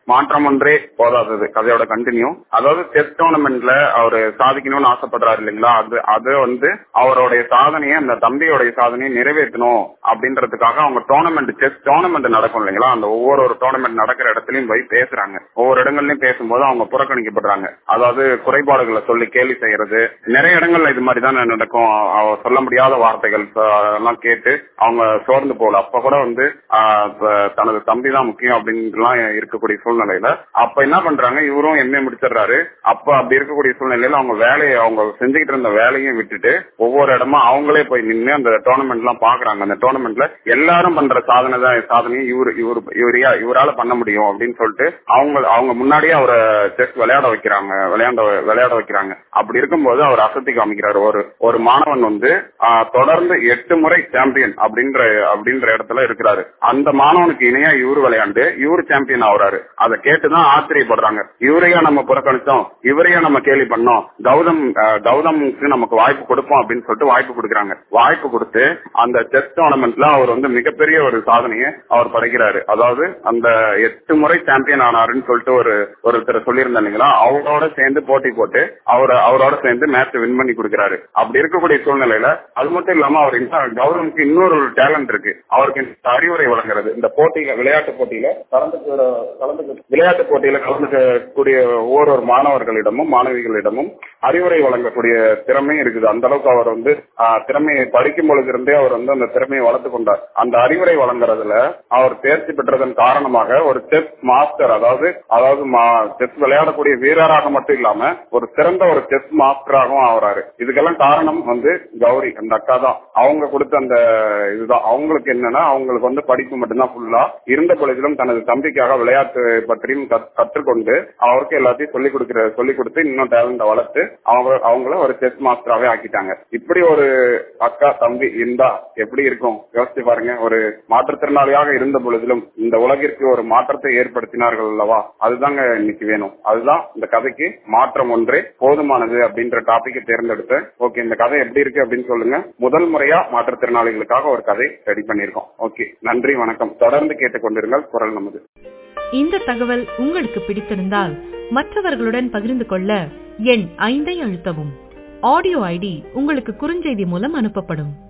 மாற்றம் ஒன்றே போதாதது கதையோட கண்டினியூ அதாவது செஸ் டோர்னமெண்ட்ல அவரு சாதிக்கணும்னு ஆசைப்படுறாரு இல்லைங்களா அது அது வந்து அவருடைய சாதனையை அந்த தம்பியோடைய சாதனையை நிறைவேற்றணும் அப்படின்றதுக்காக அவங்க டோர்னமெண்ட் செஸ் டோர்னமெண்ட் நடக்கும் இல்லைங்களா அந்த ஒவ்வொரு ஒரு டோர்னமெண்ட் நடக்கிற இடத்துலயும் போய் பேசுறாங்க ஒவ்வொரு இடங்கள்லயும் பேசும்போது அவங்க புறக்கணிக்கப்படுறாங்க அதாவது குறைபாடுகளை சொல்லி கேலி செய்யறது நிறைய இடங்கள்ல இது மாதிரி தான் நடக்கும் அவ சொல்ல முடியாத வார்த்தைகள் ச- அதெல்லாம் கேட்டு அவங்க சோர்ந்து போகல அப்ப கூட வந்து ஆஹ், இப்ப தனது தம்பி தான் முக்கியம் அப்படின்ட்டுலாம் இருக்கக்கூடிய சூழ்நிலையில அப்ப என்ன பண்றாங்க இவரும் எம்ஏ முடிச்சிடுறாரு அப்ப அப்படி இருக்கக்கூடிய சூழ்நிலையில அவங்க வேலையை அவங்க செஞ்சுக்கிட்டு இருந்த வேலையும் விட்டுட்டு ஒவ்வொரு இடமா அவங்களே போய் நின்று அந்த டோர்னமெண்ட் எல்லாம் பாக்குறாங்க அந்த டோர்னமெண்ட்ல எல்லாரும் பண்ற சாதனை தான் சாதனையும் இவரு இவரு இவரையா இவரால பண்ண முடியும் அப்படின்னு சொல்லிட்டு அவங்க அவங்க முன்னாடியே அவரை செஸ் விளையாட வைக்கிறாங்க விளையாட விளையாட வைக்கிறாங்க அப்படி இருக்கும்போது அவர் அசத்தி காமிக்கிறாரு ஒரு ஒரு மாணவன் வந்து ஆஹ், தொடர்ந்து எட்டு முறை சாம்பியன் அப்படின்ற அப்படின்ற இடத்துல இருக்கிறாரு அந்த மாணவனுக்கு இணையா இவரு விளையாண்டு இவரு சாம்பியன் ஆகுறாரு அதை கேட்டுதான் ஆச்சரியப்படுறாங்க இவரையா நம்ம புறக்கணிச்சோம் இவரையா நம்ம கேலி பண்ணோம் கௌதம் ஆஹ், கௌதமுக்கு நமக்கு வாய்ப்பு கொடுப்போம் அப்படின்னு சொல்லிட்டு வாய்ப்பு கொடுக்குறாங்க வாய்ப்பு கொடுத்து அந்த செஸ் டோர்னமெண்ட்ல அவர் வந்து மிகப்பெரிய ஒரு சாதனையை அவர் படைக்கிறாரு அதாவது அந்த எட்டு முறை சாம்பியன் ஆனாருன்னு சொல்லிட்டு ஒரு ஒருத்தர் சொல்லியிருந்தேன் இல்லைங்களா அவரோட சேர்ந்து போட்டி போட்டு அவர் அவரோட சேர்ந்து மேட்ச் வின் பண்ணி கொடுக்குறாரு அப்படி இருக்கக்கூடிய சூழ்நிலையில அது மட்டும் இல்லாம அவர் இன்னும் கௌரவனுக்கு இன்னொரு ஒரு டேலண்ட் இருக்கு அவருக்கு இந்த அறிவுரை வழங்குறது இந்த போட்டியில விளையாட்டு போட்டியில கலந்துக்கிற கலந்து விளையாட்டு போட்டியில கலந்துக்கக்கூடிய ஒவ்வொரு ஒரு மாணவர்களிடமும் மாணவிகளிடமும் அறிவுரை வழங்கக்கூடிய திறமை இருக்குது அந்த அளவுக்கு அவர் வந்து ஆஹ், திறமையை படிக்கும் பொழுது இருந்தே அவர் வந்து அந்த திறமையை வளர்த்து கொண்டார் அந்த அறிவுரை வழங்குறதுல அவர் தேர்ச்சி பெற்றதன் காரணமாக ஒரு செஸ் மாஸ்டர் அதாவது அதாவது செஸ் விளையாடக்கூடிய வீரராக மட்டும் இல்லாம ஒரு சிறந்த ஒரு செஸ் மாஸ்டராகவும் ஆகுறாரு இதுக்கெல்லாம் காரணம் வந்து கௌரி அந்த அக்கா தான் அவங்க கொடுத்த அந்த இதுதான் அவங்களுக்கு என்னன்னா அவங்களுக்கு வந்து படிப்பு மட்டும்தான் ஃபுல்லா இருந்த பொழுதிலும் தனது தம்பிக்காக விளையாட்டு பற்றியும் கத்- கற்றுக்கொண்டு அவருக்கு எல்லாத்தையும் சொல்லிக் கொடுக்கிற சொல்லிக் கொடுத்து இன்னும் டேலண்ட வளர்த்து அவங்க அவங்கள ஒரு செஸ் மாஸ்டராவே ஆக்கிட்டாங்க இப்படி ஒரு அக்கா தம்பி இருந்தா எப்படி இருக்கும் யோசிச்சு பாருங்க ஒரு மாற்றுத்திறனாளியாக இருந்த பொழுதிலும் இந்த உலகிற்கு ஒரு மாற்றத்தை ஏற்படுத்தினார்கள் அல்லவா அதுதாங்க இன்னைக்கு வேணும் அதுதான் இந்த கதைக்கு மாற்றம் ஒன்றே போதுமானது அப்படின்ற டாபிக்கை தேர்ந்தெடுத்து ஓகே இந்த கதை எப்படி இருக்கு அப்படின்னு சொல்லுங்க முதல் முறையா மாற்றுத்திறனாளிகளுக்காக ஒரு கதை ரெடி பண்ணியிருக்கோம் ஓகே நன்றி வணக்கம் தொடர்ந்து கேட்டுக்கொண்டிருங்கள் குரல் நமது இந்த தகவல் உங்களுக்கு பிடித்திருந்தால் மற்றவர்களுடன் பகிர்ந்து கொள்ள எண் ஐந்தை அழுத்தவும் ஆடியோ ஐடி உங்களுக்கு குறுஞ்செய்தி மூலம் அனுப்பப்படும்